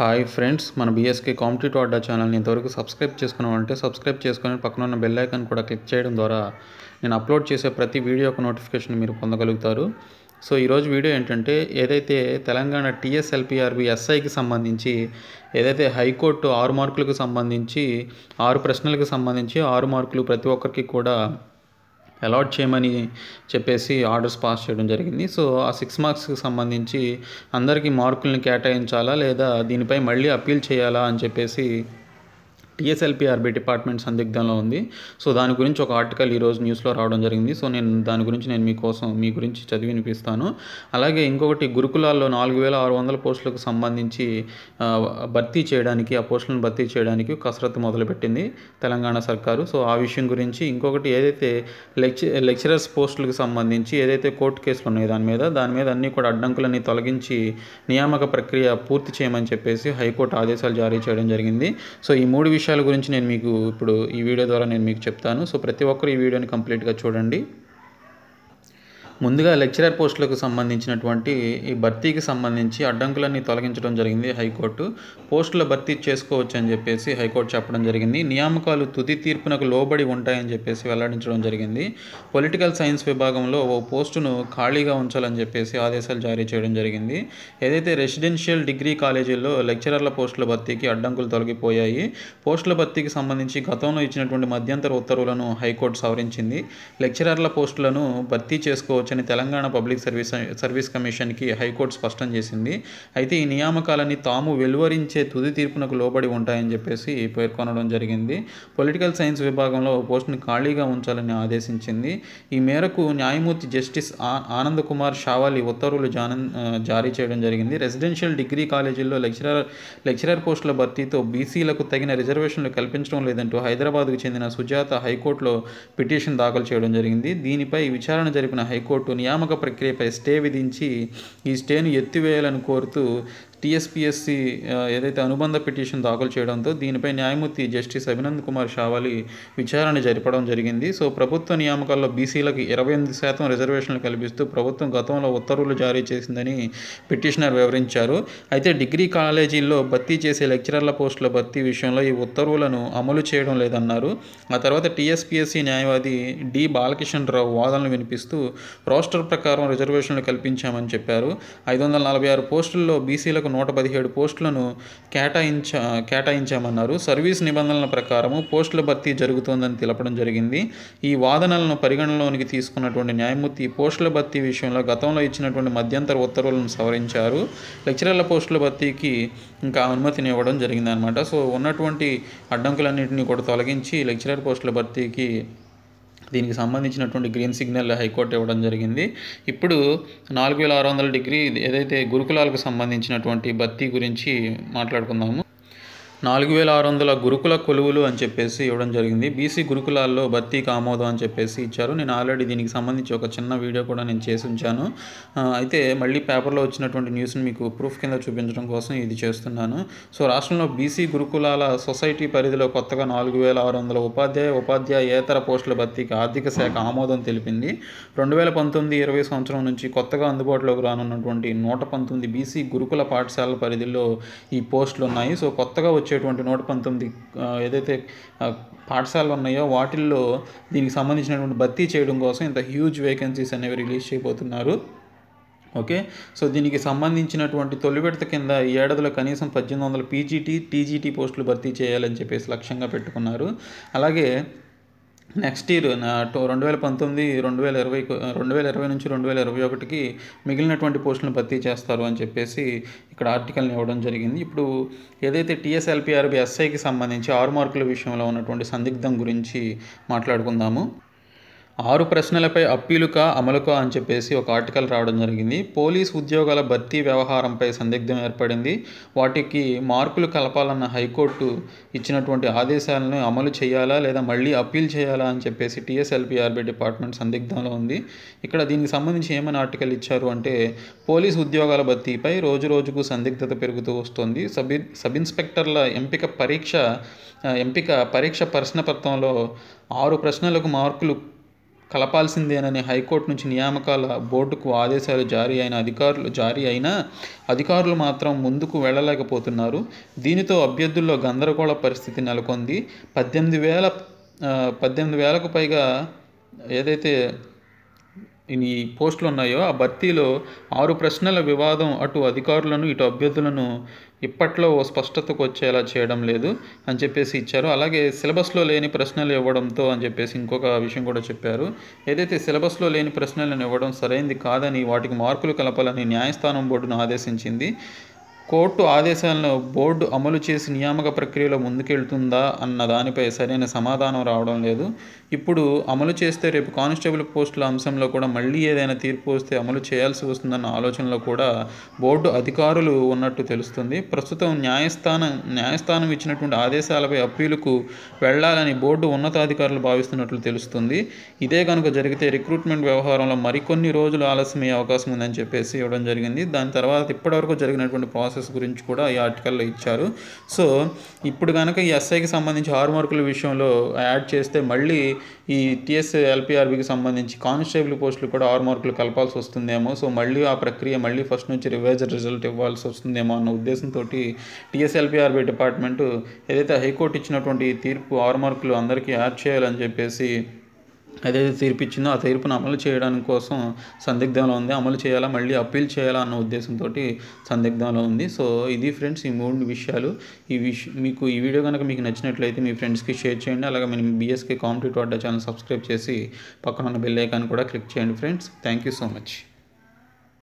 hi friends మన BSK competitive Adda ఛానల్ని ఇంతవరకు సబ్స్క్రైబ్ చేసుకున్నామంటే సబ్స్క్రైబ్ చేసుకొని పక్కన ఉన్న బెల్ ఐకాన్ కూడా క్లిక్ చేయడం ద్వారా నేను అప్లోడ్ చేసే ప్రతి వీడియో యొక్క నోటిఫికేషన్ మీరు పొందగలుగుతారు సో ఈరోజు వీడియో ఏంటంటే ఏదైతే తెలంగాణ టీఎస్ఎల్పిఆర్బి ఎస్ఐకి సంబంధించి ఏదైతే హైకోర్టు ఆరు మార్కులకు సంబంధించి ఆరు ప్రశ్నలకు సంబంధించి ఆరు మార్కులు ప్రతి ఒక్కరికి కూడా అలాట్ చేయమని చెప్పేసి ఆర్డర్స్ పాస్ చేయడం జరిగింది సో ఆ సిక్స్ మార్క్స్కి సంబంధించి అందరికీ మార్కుల్ని కేటాయించాలా లేదా దీనిపై మళ్ళీ అప్పీల్ చేయాలా అని చెప్పేసి టీఎస్ఎల్పిఆర్బి డిపార్ట్మెంట్ సందిగ్ధంలో ఉంది సో దాని గురించి ఒక ఆర్టికల్ ఈరోజు న్యూస్లో రావడం జరిగింది సో నేను దాని గురించి నేను మీకోసం మీ గురించి చదివి వినిపిస్తాను అలాగే ఇంకొకటి గురుకులాల్లో నాలుగు వేల ఆరు వందల పోస్టులకు సంబంధించి ఆ, భర్తీ చేయడానికి ఆ పోస్టులను భర్తీ చేయడానికి కసరత్తు మొదలుపెట్టింది తెలంగాణ సర్కారు సో ఆ విషయం గురించి ఇంకొకటి ఏదైతే లెక్చ లెక్చరర్స్ పోస్టులకు సంబంధించి ఏదైతే కోర్టు కేసులు ఉన్నాయో దాని మీద దాని మీద అన్ని కూడా అడ్డంకులన్నీ తొలగించి నియామక ప్రక్రియ పూర్తి చేయమని చెప్పేసి హైకోర్టు ఆదేశాలు జారీ చేయడం జరిగింది సో ఈ మూడు విషయాల గురించి నేను మీకు ఇప్పుడు ఈ వీడియో ద్వారా నేను మీకు చెప్తాను సో ప్రతి ఒక్కరు ఈ వీడియోని కంప్లీట్గా చూడండి ముందుగా లెక్చరర్ పోస్టులకు సంబంధించినటువంటి ఈ భర్తీకి సంబంధించి అడ్డంకులన్నీ తొలగించడం జరిగింది హైకోర్టు పోస్టుల భర్తీ చేసుకోవచ్చు అని చెప్పేసి హైకోర్టు చెప్పడం జరిగింది నియామకాలు తుది తీర్పునకు లోబడి ఉంటాయని చెప్పేసి వెల్లడించడం జరిగింది పొలిటికల్ సైన్స్ విభాగంలో ఓ పోస్టును ఖాళీగా ఉంచాలని చెప్పేసి ఆదేశాలు జారీ చేయడం జరిగింది ఏదైతే రెసిడెన్షియల్ డిగ్రీ కాలేజీల్లో లెక్చరర్ల పోస్టుల భర్తీకి అడ్డంకులు తొలగిపోయాయి పోస్టుల భర్తీకి సంబంధించి గతంలో ఇచ్చినటువంటి మధ్యంతర ఉత్తర్వులను హైకోర్టు సవరించింది లెక్చరర్ల పోస్టులను భర్తీ చేసుకోవచ్చని తెలంగాణ పబ్లిక్ సర్వీస్ సర్వీస్ కమిషన్కి హైకోర్టు స్పష్టం చేసింది అయితే ఈ నియామకాలన్నీ తాము వెలువరించే తుది తీర్పునకు లోబడి ఉంటాయని చెప్పేసి పేర్కొనడం జరిగింది పొలిటికల్ సైన్స్ విభాగంలో ఓ పోస్టును ఖాళీగా ఉంచాలని ఆదేశించింది ఈ మేరకు న్యాయమూర్తి జస్టిస్ ఆ- ఆనంద్ కుమార్ షావాలి ఉత్తర్వులు జానం ఆ, జారీ చేయడం జరిగింది రెసిడెన్షియల్ డిగ్రీ కాలేజీల్లో లెక్చరర్ లెక్చరర్ పోస్టుల భర్తీతో బీసీలకు తగిన రిజర్వేషన్లు కల్పించడం లేదంటూ హైదరాబాద్కు చెందిన సుజాత హైకోర్టులో పిటిషన్ దాఖలు చేయడం జరిగింది దీనిపై విచారణ జరిపిన హైకోర్టు నియామక ప్రక్రియపై స్టే విధించి ఈ స్టేను ఎత్తివేయాలని కోరుతూ టీఎస్పీఎస్సి ఏదైతే అనుబంధ పిటిషన్ దాఖలు చేయడంతో దీనిపై న్యాయమూర్తి జస్టిస్ అభినంద్ కుమార్ షావాలి విచారణ జరపడం జరిగింది సో ప్రభుత్వ నియామకాల్లో బీసీలకు ఇరవై ఎనిమిది శాతం రిజర్వేషన్లు కల్పిస్తూ ప్రభుత్వం గతంలో ఉత్తర్వులు జారీ చేసిందని పిటిషనర్ వివరించారు అయితే డిగ్రీ కాలేజీల్లో భర్తీ చేసే లెక్చరర్ల పోస్టుల భర్తీ విషయంలో ఈ ఉత్తర్వులను అమలు చేయడం లేదన్నారు ఆ తర్వాత టీఎస్పీఎస్సీ న్యాయవాది డి బాలకిషన్ రావు వాదనలు వినిపిస్తూ రోస్టర్ ప్రకారం రిజర్వేషన్లు కల్పించామని చెప్పారు ఐదు వందల నలభై ఆరు పోస్టుల్లో బీసీలకు నూట పదిహేడు పోస్టులను కేటాయించ కేటాయించామన్నారు సర్వీస్ నిబంధనల ప్రకారము పోస్టుల భర్తీ జరుగుతోందని తెలపడం జరిగింది ఈ వాదనలను పరిగణనలోనికి తీసుకున్నటువంటి న్యాయమూర్తి ఈ పోస్టుల భర్తీ విషయంలో గతంలో ఇచ్చినటువంటి మధ్యంతర ఉత్తర్వులను సవరించారు లెక్చరర్ల పోస్టుల భర్తీకి ఇంకా అనుమతిని ఇవ్వడం జరిగిందనమాట సో ఉన్నటువంటి అడ్డంకులన్నింటినీ కూడా తొలగించి లెక్చరర్ పోస్టుల భర్తీకి దీనికి సంబంధించినటువంటి గ్రీన్ సిగ్నల్ హైకోర్టు ఇవ్వడం జరిగింది ఇప్పుడు నాలుగు వేల ఆరు వందల డిగ్రీ ఏదైతే గురుకులాలకు సంబంధించినటువంటి భర్తీ గురించి మాట్లాడుకుందాము నాలుగు వేల ఆరు వందల గురుకుల కొలువులు అని చెప్పేసి ఇవ్వడం జరిగింది బీసీ గురుకులాల్లో భర్తీకి ఆమోదం అని చెప్పేసి ఇచ్చారు నేను ఆల్రెడీ దీనికి సంబంధించి ఒక చిన్న వీడియో కూడా నేను చేసి ఉంచాను ఆ, అయితే మళ్ళీ పేపర్లో వచ్చినటువంటి న్యూస్ని మీకు ప్రూఫ్ కింద చూపించడం కోసం ఇది చేస్తున్నాను సో రాష్ట్రంలో బీసీ గురుకులాల సొసైటీ పరిధిలో కొత్తగా నాలుగు వేల ఆరు వందల ఉపాధ్యాయ ఉపాధ్యాయేతర పోస్టుల భర్తీకి ఆర్థిక శాఖ ఆమోదం తెలిపింది రెండు వేల పంతొమ్మిది ఇరవై సంవత్సరం నుంచి కొత్తగా అందుబాటులోకి రానున్నటువంటి నూట పంతొమ్మిది బీసీ గురుకుల పాఠశాలల పరిధిలో ఈ పోస్టులు ఉన్నాయి సో కొత్తగా వచ్చేటువంటి నూట పంతొమ్మిది ఆ, ఏదైతే ఆ, పాఠశాలలు ఉన్నాయో వాటిల్లో దీనికి సంబంధించినటువంటి భర్తీ చేయడం కోసం ఇంత హ్యూజ్ వేకెన్సీస్ అనేవి రిలీజ్ చేయబోతున్నారు ఓకే సో దీనికి సంబంధించినటువంటి తొలి విడత కింద ఈ ఏడాదిలో కనీసం పద్దెనిమిది వందల పీజీటీ టీజీటీ పోస్టులు భర్తీ చేయాలని చెప్పేసి లక్ష్యంగా పెట్టుకున్నారు అలాగే నెక్స్ట్ ఇయర్ నా టో- రెండు వేల పంతొమ్మిది రెండు వేల ఇరవై రెండు వేల ఇరవై నుంచి రెండు వేల ఇరవై ఒకటికి మిగిలినటువంటి పోస్టులను భర్తీ చేస్తారు అని చెప్పేసి ఇక్కడ ఆర్టికల్ని ఇవ్వడం జరిగింది ఇప్పుడు ఏదైతే టీఎస్ఎల్పిఆర్బి ఎస్ఐకి సంబంధించి ఆరు మార్కుల విషయంలో ఉన్నటువంటి సందిగ్ధం గురించి మాట్లాడుకుందాము ఆరు ప్రశ్నలపై అప్పీలుకా అమలుకా అని చెప్పేసి ఒక ఆర్టికల్ రావడం జరిగింది పోలీస్ ఉద్యోగాల భర్తీ వ్యవహారంపై సందిగ్ధం ఏర్పడింది వాటికి మార్కులు కలపాలన్న హైకోర్టు ఇచ్చినటువంటి ఆదేశాలను అమలు చేయాలా లేదా మళ్ళీ అప్పీల్ చేయాలా అని చెప్పేసి టీఎస్ఎల్పిఆర్బి డిపార్ట్మెంట్ సందిగ్ధంలో ఉంది ఇక్కడ దీనికి సంబంధించి ఏమైనా ఆర్టికల్ ఇచ్చారు అంటే పోలీస్ ఉద్యోగాల భర్తీపై రోజు రోజుకు సందిగ్ధత పెరుగుతూ వస్తుంది సబ్ సబ్ ఇన్స్పెక్టర్ల ఎంపిక పరీక్ష ఆ, ఎంపిక పరీక్ష ప్రశ్నపత్రంలో ఆరు ప్రశ్నలకు మార్కులు కలపాల్సిందేనని హైకోర్టు నుంచి నియామకాల బోర్డుకు ఆదేశాలు జారీ అయిన అధికారులు జారీ అయినా అధికారులు మాత్రం ముందుకు వెళ్ళలేకపోతున్నారు దీనితో అభ్యర్థుల్లో గందరగోళ పరిస్థితి నెలకొంది పద్దెనిమిది వేల ఆ, పద్దెనిమిది వేలకు పైగా ఏదైతే ఈ పోస్టులు ఉన్నాయో ఆ భర్తీలో ఆరు ప్రశ్నల వివాదం అటు అధికారులను ఇటు అభ్యర్థులను ఇప్పట్లో ఓ స్పష్టతకు వచ్చేలా చేయడం లేదు అని చెప్పేసి ఇచ్చారు అలాగే సిలబస్లో లేని ప్రశ్నలు ఇవ్వడంతో అని చెప్పేసి ఇంకొక విషయం కూడా చెప్పారు ఏదైతే సిలబస్లో లేని ప్రశ్నలను ఇవ్వడం సరైంది కాదని వాటికి మార్కులు కలపాలని న్యాయస్థానం బోర్డును ఆదేశించింది కోర్టు ఆదేశాలను బోర్డు అమలు చేసి నియామక ప్రక్రియలో ముందుకెళ్తుందా అన్న దానిపై సరైన సమాధానం రావడం లేదు ఇప్పుడు అమలు చేస్తే రేపు కానిస్టేబుల్ పోస్టుల అంశంలో కూడా మళ్ళీ ఏదైనా తీర్పు వస్తే అమలు చేయాల్సి వస్తుందన్న ఆలోచనలో కూడా బోర్డు అధికారులు ఉన్నట్టు తెలుస్తుంది ప్రస్తుతం న్యాయస్థానం న్యాయస్థానం ఇచ్చినటువంటి ఆదేశాలపై అప్పీలుకు వెళ్ళాలని బోర్డు ఉన్నతాధికారులు భావిస్తున్నట్లు తెలుస్తుంది ఇదే కనుక జరిగితే రిక్రూట్మెంట్ వ్యవహారంలో మరికొన్ని రోజులు ఆలస్యమయ్యే అవకాశం ఉందని చెప్పేసి ఇవ్వడం జరిగింది దాని తర్వాత ఇప్పటివరకు జరిగినటువంటి ప్రాసెస్ గురించి కూడా ఈ ఆర్టికల్లో ఇచ్చారు సో ఇప్పుడు కనుక ఈ ఎస్ఐకి సంబంధించి ఆరు మార్కుల విషయంలో యాడ్ చేస్తే మళ్ళీ ఈ టీఎస్ ఎల్పిఆర్బికి సంబంధించి కానిస్టేబుల్ పోస్టులు కూడా ఆరు మార్కులు కలపాల్సి వస్తుందేమో సో మళ్ళీ ఆ ప్రక్రియ మళ్ళీ ఫస్ట్ నుంచి రివైజర్ రిజల్ట్ ఇవ్వాల్సి వస్తుందేమో అన్న ఉద్దేశంతో టీఎస్ఎల్పిఆర్బి డిపార్ట్మెంట్ ఏదైతే హైకోర్టు ఇచ్చినటువంటి ఈ తీర్పు ఆరు మార్కులు అందరికీ యాడ్ చేయాలని చెప్పేసి ఏదైతే తీర్పు ఇచ్చిందో ఆ తీర్పును అమలు చేయడానికి కోసం సందిగ్ధంలో ఉంది అమలు చేయాలా మళ్ళీ అప్పీల్ చేయాలా అన్న ఉద్దేశంతో సందిగ్ధంలో ఉంది సో ఇది ఫ్రెండ్స్ ఈ మూడు విషయాలు ఈ విష మీకు ఈ వీడియో కనుక మీకు నచ్చినట్లయితే మీ ఫ్రెండ్స్కి షేర్ చేయండి అలాగే మీ BSK competitive Adda channel subscribe చేసి పక్కన ఉన్న బెల్ ఐకాన్ కూడా క్లిక్ చేయండి friends thank you so much